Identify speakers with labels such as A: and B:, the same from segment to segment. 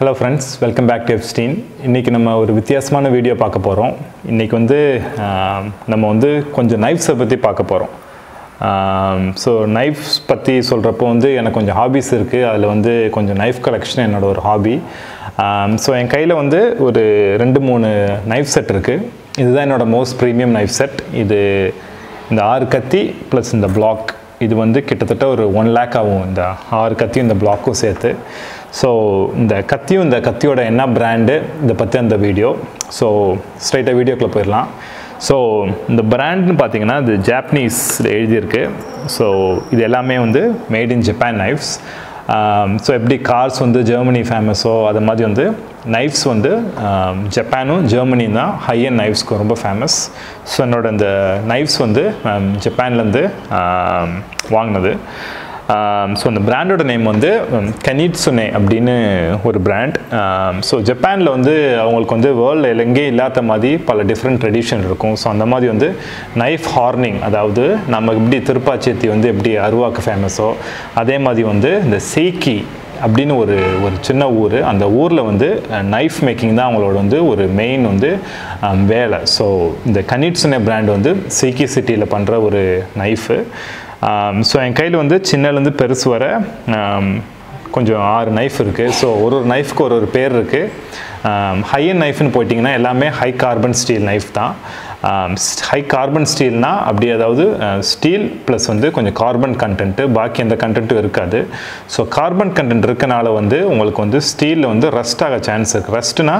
A: hello friends welcome back to Epstein இன்றைக்கி நம்ம ஒரு வித்தியாசமான வீடியோ பார்க்க போகிறோம் இன்றைக்கி வந்து ஆம், நம்ம வந்து கொஞ்சம் நைஃப்ஸை பற்றி பார்க்க போகிறோம் ஸோ நைஃப்ஸ் பற்றி சொல்கிறப்போ வந்து எனக்கு கொஞ்சம் ஹாபிஸ் இருக்குது அதில் வந்து கொஞ்சம் நைஃப் கலெக்ஷன் என்னோட ஒரு ஹாபி ஸோ என் கையில் வந்து ஒரு ரெண்டு மூணு நைஃப் செட் இருக்குது இதுதான் என்னோட மோஸ்ட் ப்ரீமியம் நைஃப் செட் இது இந்த ஆறு கத்தி ப்ளஸ் இந்த பிளாக் இது வந்து கிட்டத்தட்ட ஒரு ஒன் லேக் ஆகும் இந்த ஆறு கத்தியும் இந்த பிளாக்கும் சேர்த்து ஸோ இந்த கத்தியும் இந்த கத்தியோட என்ன பிராண்டு இதை பற்றி அந்த வீடியோ ஸோ ஸ்ட்ரைட்டாக வீடியோக்குள்ளே போயிடலாம் ஸோ இந்த பிராண்ட்னு பார்த்தீங்கன்னா இது ஜாப்பனீஸ் எழுதியிருக்கு ஸோ இது எல்லாமே வந்து made in Japan knives so எப்படி கார்ஸ் வந்து ஜெர்மனி ஃபேமஸோ அது மாதிரி வந்து நைஃப்ஸ் வந்து ஆம், ஜப்பானும் ஜெர்மனியும் தான் ஹை அண்ட் நைஃப்ஸ்க்கு ரொம்ப ஃபேமஸ் ஸோ என்னோட இந்த நைஃப்ஸ் வந்து ஆம், ஜப்பான்லேருந்து ஆம், வாங்கினது ஸோ அந்த பிராண்டோட நேம் வந்து கனிட்சுனே அப்படின்னு ஒரு பிராண்ட் ஸோ ஜப்பானில் வந்து அவங்களுக்கு வந்து வேர்ல்டில் எங்கேயும் இல்லாத மாதிரி பல டிஃப்ரெண்ட் ட்ரெடிஷன் இருக்கும் ஸோ அந்த மாதிரி வந்து நைஃப் ஹார்னிங் அதாவது நம்ம எப்படி திருப்பாச்சேத்தி வந்து எப்படி அருவாக்கு ஃபேமஸோ அதே மாதிரி வந்து இந்த சேக்கி அப்படின்னு ஒரு ஒரு சின்ன ஊர் அந்த ஊரில் வந்து நைஃப் மேக்கிங் தான் அவங்களோட வந்து ஒரு மெயின் வந்து அஹ், வேலை ஸோ இந்த கனிட்சுனே பிராண்ட் வந்து சேக்கி சிட்டியில் பண்ணுற ஒரு நைஃபு ஸோ என் கையில் வந்து சின்னலேருந்து பெருசு வர ஆம், கொஞ்சம் ஆறு நைஃப் இருக்குது ஸோ ஒரு ஒரு நைஃப்க்கு ஒரு ஒரு பேர் இருக்குது ஹை அண்ட் நைஃப்னு போயிட்டிங்கன்னா எல்லாமே ஹை கார்பன் ஸ்டீல் நைஃப் தான் ஹை கார்பன் ஸ்டீல்னா அப்படி அதாவது ஸ்டீல் ப்ளஸ் வந்து கொஞ்சம் கார்பன் கண்டென்ட்டு பாக்கி எந்த கண்டென்ட்டும் இருக்காது ஸோ கார்பன் கண்டென்ட் இருக்கனால வந்து உங்களுக்கு வந்து ஸ்டீலில் வந்து ரஸ்ட் ஆக சான்ஸ் இருக்குது ரஸ்ட்னா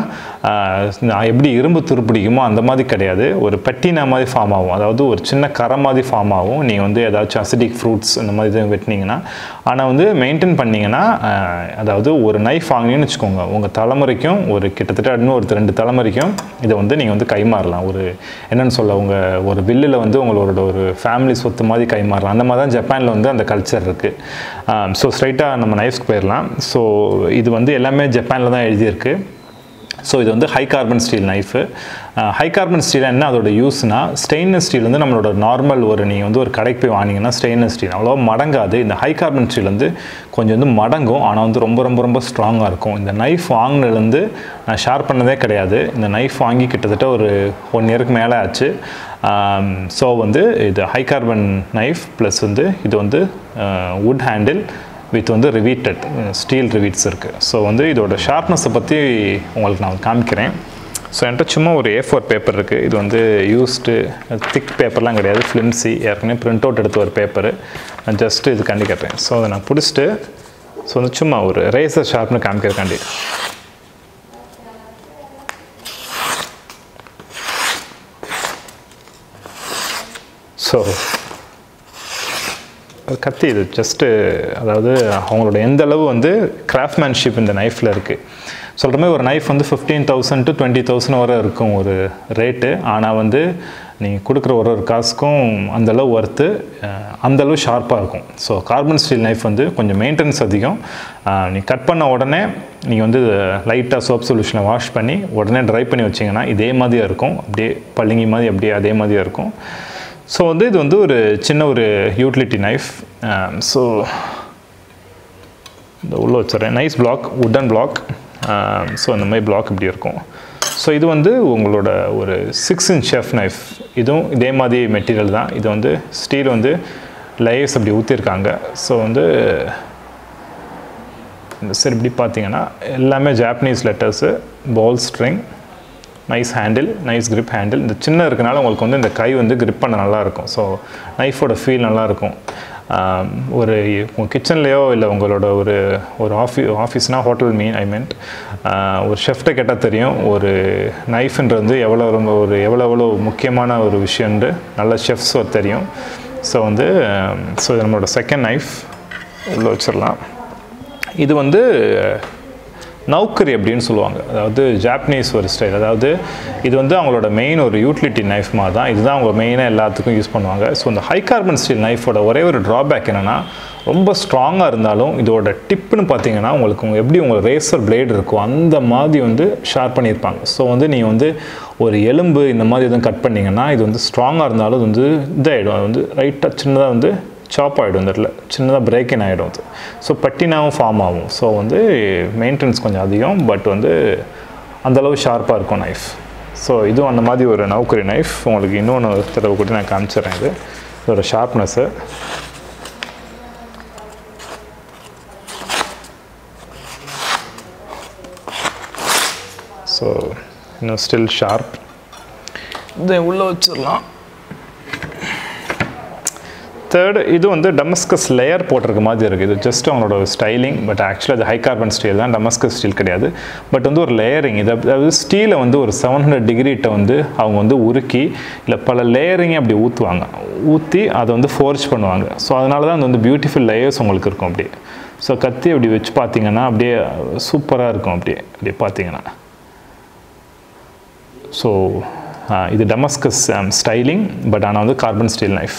A: எப்படி இரும்பு துருப்பிடிக்குமோ அந்த மாதிரி கிடையாது ஒரு பெட்டினா மாதிரி ஃபார்ம் ஆகும் அதாவது ஒரு சின்ன கரை மாதிரி ஃபார்ம் ஆகும் நீங்கள் வந்து ஏதாச்சும் அசிடிக் ஃப்ரூட்ஸ் இந்த மாதிரி இது வெட்டினீங்கன்னா ஆனால் வந்து மெயின்டைன் பண்ணிங்கன்னா ஆஹ், அதாவது ஒரு நைஃப் வாங்கினீங்கன்னு வச்சுக்கோங்க உங்கள் தலைமுறைக்கும் ஒரு கிட்டத்தட்ட இன்னும் ஒரு ரெண்டு தலைமுறைக்கும் இதை வந்து நீங்கள் வந்து கைமாறலாம் ஒரு என்னன்னு சொல்ல உங்கள் ஒரு வில்லில் வந்து உங்களோட ஒரு ஃபேமிலி சொத்து மாதிரி கைமாறலாம் அந்த மாதிரி தான் ஜப்பானில் வந்து அந்த கல்ச்சர் இருக்குது ஸோ ஸ்ட்ரைட்டாக நம்ம நைஃப்ஸ்க்கு போயிடலாம் ஸோ இது வந்து எல்லாமே ஜப்பானில் தான் எழுதியிருக்கு ஸோ இது வந்து high carbon steel knife high carbon steel என்ன அதோட யூஸ்னா ஸ்டெயின்லெஸ் ஸ்டீல் வந்து நம்மளோட நார்மல் ஒரு நீங்கள் வந்து ஒரு கடைக்கு போய் வாங்கினீங்கன்னா ஸ்டெயின்லெஸ் ஸ்டீல் அவ்வளோ மடங்காது இந்த ஹை கார்பன் ஸ்டீல் வந்து கொஞ்சம் வந்து மடங்கும் ஆனால் வந்து ரொம்ப ரொம்ப ரொம்ப ஸ்ட்ராங்காக இருக்கும் இந்த நைஃப் வாங்கினதுலேருந்து நான் ஷேர் பண்ணதே கிடையாது இந்த நைஃப் வாங்கி கிட்டத்தட்ட ஒரு ஒன் இயருக்கு மேலே ஆச்சு ஸோ வந்து இது ஹை கார்பன் நைஃப் ப்ளஸ் வந்து இது வந்து வுட் ஹேண்டில் வித் வந்து ரிவீட்டட் ஸ்டீல் ரிவீட்ஸ் இருக்குது ஸோ வந்து இதோட ஷார்ப்னஸை பற்றி உங்களுக்கு நான் காமிக்கிறேன் ஸோ என்கிட்ட சும்மா ஒரு ஏ ஃபோர் பேப்பர் இருக்குது இது வந்து யூஸ்டு திக் பேப்பர்லாம் கிடையாது ஃபிலிம்ஸி ஏற்கனவே பிரிண்ட் அவுட் எடுத்த ஒரு பேப்பரு நான் ஜஸ்ட்டு இது கண்டி கட்டுறேன் ஸோ அதை நான் பிடிச்சிட்டு ஸோ வந்து சும்மா ஒரு ரேசர் ஷார்ப்னு காமிக்கிறக்காண்டி ஸோ அது கத்தி இது ஜஸ்ட்டு அதாவது அவங்களோட எந்த அளவு வந்து கிராஃப்ட்மேன்ஷிப் இந்த நைஃப்பில் இருக்குது சொல்கிற மாதிரி ஒரு நைஃப் வந்து fifteen thousand to twenty thousand வரை இருக்கும் ஒரு ரேட்டு ஆனால் வந்து நீங்கள் கொடுக்குற ஒரு ஒரு காசுக்கும் அந்தளவு ஒர்த்து அந்தளவு ஷார்ப்பாக இருக்கும் ஸோ கார்பன் ஸ்டீல் நைஃப் வந்து கொஞ்சம் மெயின்டெனன்ஸ் அதிகம் அஹ், நீ கட் பண்ண உடனே நீங்கள் வந்து லைட்டாக சோப் சொல்யூஷனை வாஷ் பண்ணி உடனே ட்ரை பண்ணி வச்சிங்கன்னா இதே மாதிரியே இருக்கும் அப்படியே பள்ளிங்கி மாதிரி அப்படியே அதே மாதிரியே இருக்கும் ஸோ வந்து இது வந்து ஒரு சின்ன ஒரு யூட்டிலிட்டி நைஃப் ஸோ இந்த உள்ளே வச்சுறேன் nice block wooden block so அந்த மாதிரி பிளாக் இப்படி இருக்கும் ஸோ இது வந்து உங்களோட ஒரு சிக்ஸ் இன்ச் ஷெஃப் நைஃப் இதுவும் இதே மாதிரி மெட்டீரியல் தான் இது வந்து ஸ்டீல் வந்து லேயர்ஸ் அப்படி ஊற்றிருக்காங்க ஸோ வந்து இந்த சைடு இப்படி பார்த்தீங்கன்னா எல்லாமே ஜாப்பனீஸ் லெட்டர்ஸு பால் string nice handle nice grip handle இந்த சின்ன இருக்கனால உங்களுக்கு வந்து இந்த கை வந்து grip பண்ண நல்லாயிருக்கும் ஸோ நைஃபோட ஃபீல் நல்லாயிருக்கும் ஆம், ஒரு உங்கள் கிச்சன்லேயோ இல்லை உங்களோட ஒரு ஒரு ஆஃபி ஆஃபீஸ்னால் ஹோட்டல் மீன் ஐ மீன்ட் ஒரு ஷெஃப்ட்டை கேட்டால் தெரியும் ஒரு நைஃப்ன்றது வந்து எவ்வளோ ரொம்ப ஒரு எவ்வளோ எவ்வளோ முக்கியமான ஒரு விஷயம்னு நல்ல ஷெஃப்ஸ் தெரியும் ஸோ வந்து ஸோ இது நம்மளோட செகண்ட் நைஃப் உள்ளே வச்சிடலாம் இது வந்து நௌக்கரி அப்படின்னு சொல்லுவாங்க அதாவது ஜாப்பனீஸ் ஒரு ஸ்டைல் அதாவது இது வந்து அவங்களோட மெயின் ஒரு யூட்டிலிட்டி நைஃப் மாதிரி தான் இதுதான் அவங்க மெயினாக எல்லாத்துக்கும் யூஸ் பண்ணுவாங்க ஸோ இந்த ஹை கார்பன் ஸ்டீல் நைஃபோட ஒரே ஒரு ட்ராபேக் என்னென்னா ரொம்ப ஸ்ட்ராங்காக இருந்தாலும் இதோட டிப்புன்னு பார்த்தீங்கன்னா உங்களுக்கு உங்க- எப்படி உங்களுக்கு ரேசர் பிளேடு இருக்கோ அந்த மாதிரி வந்து ஷார்ப் பண்ணியிருப்பாங்க ஸோ வந்து நீங்கள் வந்து ஒரு எலும்பு இந்த மாதிரி எதுவும் கட் பண்ணிங்கன்னா இது வந்து ஸ்ட்ராங்காக இருந்தாலும் இது வந்து இதாகிடும் அது வந்து ரைட்டாக சின்னதாக வந்து சாப் ஆகிடும் இந்த இடத்துல சின்னதாக பிரேக்கின் ஆகிடும் அது ஸோ பட்டினாவும் ஃபார்ம் ஆகும் ஸோ வந்து மெயின்டெனன்ஸ் கொஞ்சம் அதிகம் பட் வந்து அந்தளவு ஷார்ப்பாக இருக்கும் நைஃப் ஸோ இதுவும் அந்த மாதிரி ஒரு நவுக்கரி நைஃப் உங்களுக்கு இன்னொன்று தடவை கூட நான் காமிச்சிடுறேன் இது இதோட ஷார்ப்னஸ்ஸு ஸோ இன்னும் ஸ்டில் ஷார்ப் இதை உள்ளே வச்சிடலாம் தேர்டு இது வந்து டமஸ்கஸ் லேயர் போட்டிருக்க மாதிரி இருக்குது இது ஜஸ்ட் அவங்களோட ஸ்டைலிங் பட் ஆக்சுவலாக அது ஹை கார்பன் ஸ்டீல் தான் டமஸ்கஸ் ஸ்டீல் கிடையாது பட் வந்து ஒரு லேயரிங் இது அதாவது ஸ்டீலை வந்து ஒரு செவன் ஹண்ட்ரட் டிகிரிட்ட வந்து அவங்க வந்து உருக்கி இல்லை பல லேயரிங்கை அப்படி ஊற்றுவாங்க ஊற்றி அதை வந்து ஃபோர்ஜ் பண்ணுவாங்க ஸோ அதனால தான் அது வந்து பியூட்டிஃபுல் லேயர்ஸ் உங்களுக்கு இருக்கும் அப்படியே ஸோ கத்தி அப்படி வச்சு பார்த்தீங்கன்னா அப்படியே சூப்பராக இருக்கும் அப்படியே அப்படியே பார்த்தீங்கன்னா ஸோ இது டமஸ்கஸ் ஸ்டைலிங் பட் ஆனால் வந்து கார்பன் ஸ்டீல் நைஃப்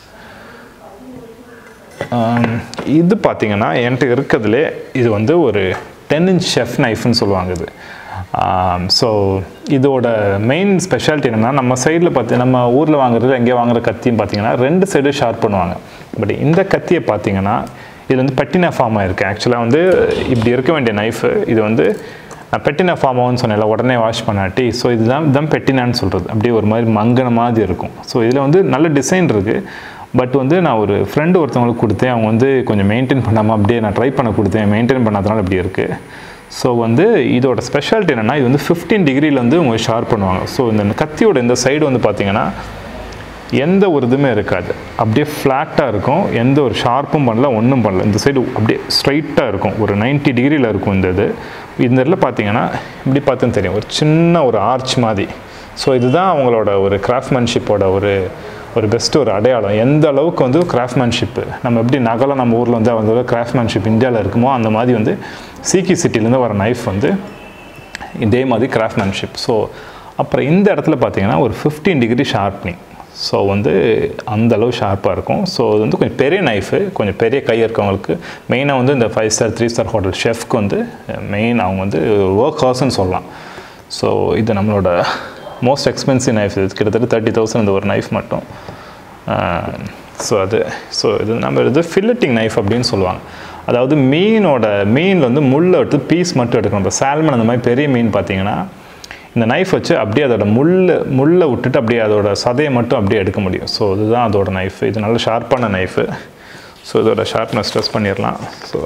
A: இது பார்த்தீங்கன்னா என்கிட்ட இருக்கிறதுலே இது வந்து ஒரு டென் இன்ச் ஷெஃப் நைஃப்னு சொல்லுவாங்க இது ஸோ இதோட மெயின் ஸ்பெஷாலிட்டி என்னென்னா நம்ம சைடில் பார்த்து நம்ம ஊரில் வாங்குறது எங்கேயோ வாங்குற கத்தின்னு பார்த்தீங்கன்னா ரெண்டு சைடு ஷார்ப் பண்ணுவாங்க பட் இந்த கத்தியை பார்த்தீங்கன்னா இது வந்து பட்டினா ஃபார்ம் ஆகிருக்கு ஆக்சுவலாக வந்து இப்படி இருக்க வேண்டிய நைஃபு இது வந்து நான் பெட்டினா ஃபார்ம் ஆகும்னு சொன்னேன்ல உடனே வாஷ் பண்ணாட்டி ஸோ இதுதான் இதுதான் பெட்டினான்னு சொல்கிறது அப்படியே ஒரு மாதிரி மங்கின மாதிரி இருக்கும் ஸோ இதில் வந்து நல்ல டிசைன் இருக்குது பட் வந்து நான் ஒரு ஃப்ரெண்டு ஒருத்தவங்களுக்கு கொடுத்தேன் அவங்க வந்து கொஞ்சம் மெயின்டைன் பண்ணாமல் அப்படியே நான் ட்ரை பண்ண கொடுத்தேன் மெயின்டைன் பண்ணாதனால அப்படி இருக்குது ஸோ வந்து இதோட ஸ்பெஷாலிட்டி என்னென்னா இது வந்து ஃபிஃப்டீன் டிகிரியில் வந்து உங்க ஷார்ப் பண்ணுவாங்க ஸோ இந்த கத்தியோட இந்த சைடு வந்து பார்த்தீங்கன்னா எந்த ஒரு இதுவுமே இருக்காது அப்படியே ஃப்ளாட்டாக இருக்கும் எந்த ஒரு ஷார்ப்பும் பண்ணல ஒன்றும் பண்ணல இந்த சைடு அப்படியே ஸ்ட்ரைட்டாக இருக்கும் ஒரு 90 டிகிரியில் இருக்கும் இந்த இது இந்த இடத்துல பார்த்தீங்கன்னா இப்படி பார்த்துன்னு தெரியும் ஒரு சின்ன ஒரு ஆர்ச் மாதிரி ஸோ இதுதான் அவங்களோட ஒரு கிராஃப்ட்மேன்ஷிப்போட ஒரு ஒரு பெஸ்ட் ஒரு அடையாளம் எந்த அளவுக்கு வந்து கிராஃப்ட்மேன்ஷிப்பு நம்ம எப்படி நகலம் நம்ம ஊரில் வந்து அந்த கிராஃப்ட்மேன்ஷிப் இந்தியாவில் இருக்குமோ அந்த மாதிரி வந்து சிக்கி சிட்டிலேருந்து வர நைஃப் வந்து இதே மாதிரி கிராஃப்ட்மேன்ஷிப் ஸோ அப்புறம் இந்த இடத்துல பார்த்தீங்கன்னா ஒரு ஃபிஃப்டீன் டிகிரி ஷார்ப்னிங் ஸோ வந்து அந்த அளவு ஷார்ப்பாக இருக்கும் ஸோ இது வந்து கொஞ்சம் பெரிய நைஃபு கொஞ்சம் பெரிய கை இருக்கவங்களுக்கு மெயினாக வந்து இந்த five star three star hotel ஷெஃப்க்கு வந்து மெயின் அவங்க வந்து ஒர்க் ஹவுஸ்ன்னு சொல்லலாம் ஸோ இது நம்மளோட மோஸ்ட் எக்ஸ்பென்சிவ் நைஃப் இது கிட்டத்தட்ட தேர்ட்டி தௌசண்ட் இந்த ஒரு நைஃப் மட்டும் ஸோ அது ஸோ இது நம்ம இது ஃபில்லட்டிங் நைஃப் அப்படின்னு சொல்லுவாங்க அதாவது மீனோட மீனில் வந்து முள்ளை எடுத்து பீஸ் மட்டும் எடுக்கணும் இப்போ சால்மன் அந்த மாதிரி பெரிய மீன் பார்த்தீங்கன்னா இந்த நைஃப் வச்சு அப்படியே அதோட முள்ளை முள்ளை விட்டுட்டு அப்படியே அதோட சதையை மட்டும் அப்படியே எடுக்க முடியும் ஸோ இதுதான் அதோட நைஃப் இது நல்ல ஷார்ப்பான நைஃபு ஸோ இதோட ஷார்ப்னஸ் ஸ்ட்ரெஸ் பண்ணிடலாம் ஸோ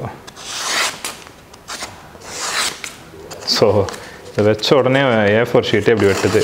A: ஸோ இதை வச்ச உடனே ஏ ஃபோர் ஷீட்டே இப்படி வெட்டுது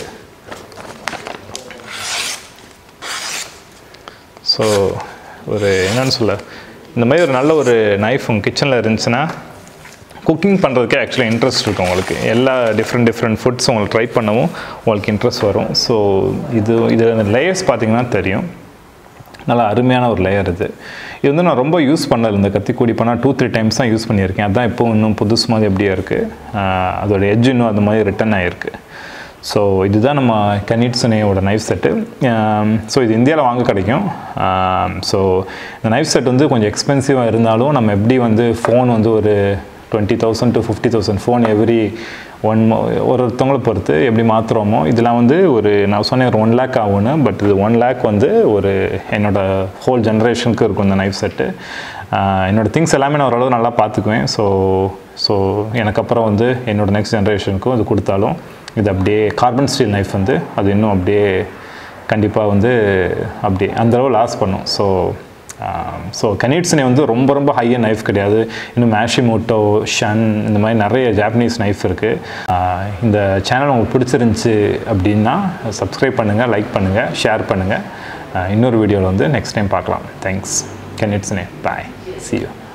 A: ஸோ ஒரு என்னன்னு சொல்ல இந்த மாதிரி ஒரு நல்ல ஒரு நைஃப் உங்கள் கிச்சனில் இருந்துச்சுன்னா குக்கிங் பண்ணுறதுக்கே ஆக்சுவலாக இன்ட்ரெஸ்ட் இருக்கும் உங்களுக்கு எல்லா டிஃப்ரெண்ட் டிஃப்ரெண்ட் ஃபுட்ஸ் உங்களுக்கு ட்ரை பண்ணவும் உங்களுக்கு இன்ட்ரெஸ்ட் வரும் ஸோ இது இதில் லேயர்ஸ் பார்த்தீங்கன்னா தெரியும் நல்லா அருமையான ஒரு லேயர் இது இது வந்து நான் ரொம்ப யூஸ் பண்ணல இந்த கத்தி கூடி பண்ணால் டூ த்ரீ டைம்ஸ் தான் யூஸ் பண்ணியிருக்கேன் அதான் இப்போ இன்னும் புதுசு மாதிரி எப்படியே இருக்குது அதோட எட்ஜ் இன்னும் அந்த மாதிரி ரிட்டன் ஆகிருக்கு ஸோ இதுதான் நம்ம கனிட்ஸனேயோட நைஃப் செட்டு ஸோ இது இந்தியாவில் வாங்க கிடைக்கும் ஸோ இந்த நைஃப் செட் வந்து கொஞ்சம் எக்ஸ்பென்சிவாக இருந்தாலும் நம்ம எப்படி வந்து ஃபோன் வந்து ஒரு twenty thousand to fifty thousand phone everyone ஒருத்தவங்களை பொறுத்து எப்படி மாற்றுறோமோ இதெல்லாம் வந்து ஒரு நான் சொன்னேன் ஒரு ஒன் லேக் ஆகும்னு பட் இது ஒன் லேக் வந்து ஒரு என்னோட ஹோல் ஜென்ரேஷனுக்கு இருக்கும் இந்த நைஃப் செட்டு என்னோடய திங்ஸ் எல்லாமே நான் ஓரளவு நல்லா பார்த்துக்குவேன் ஸோ ஸோ எனக்கு அப்புறம் வந்து என்னோடய நெக்ஸ்ட் ஜென்ரேஷனுக்கும் இது கொடுத்தாலும் இது அப்படியே கார்பன் ஸ்டீல் நைஃப் வந்து அது இன்னும் அப்படியே கண்டிப்பாக வந்து அப்படியே அந்தளவு லாஸ் பண்ணும் ஸோ ஸோ கனிட்ஸ்னே வந்து ரொம்ப ரொம்ப ஹையர் நைஃப் கிடையாது இன்னும் மேஷிமோட்டோ ஷன் இந்த மாதிரி நிறைய ஜாப்பனீஸ் நைஃப் இருக்குது இந்த சேனல் உங்களுக்கு பிடிச்சிருந்துச்சி அப்படின்னா சப்ஸ்கிரைப் பண்ணுங்கள் லைக் பண்ணுங்கள் ஷேர் பண்ணுங்கள் இன்னொரு வீடியோவில் வந்து நெக்ஸ்ட் டைம் பார்க்கலாம் தேங்க்ஸ் கனிட்ஸ்னே பாய் சி யூ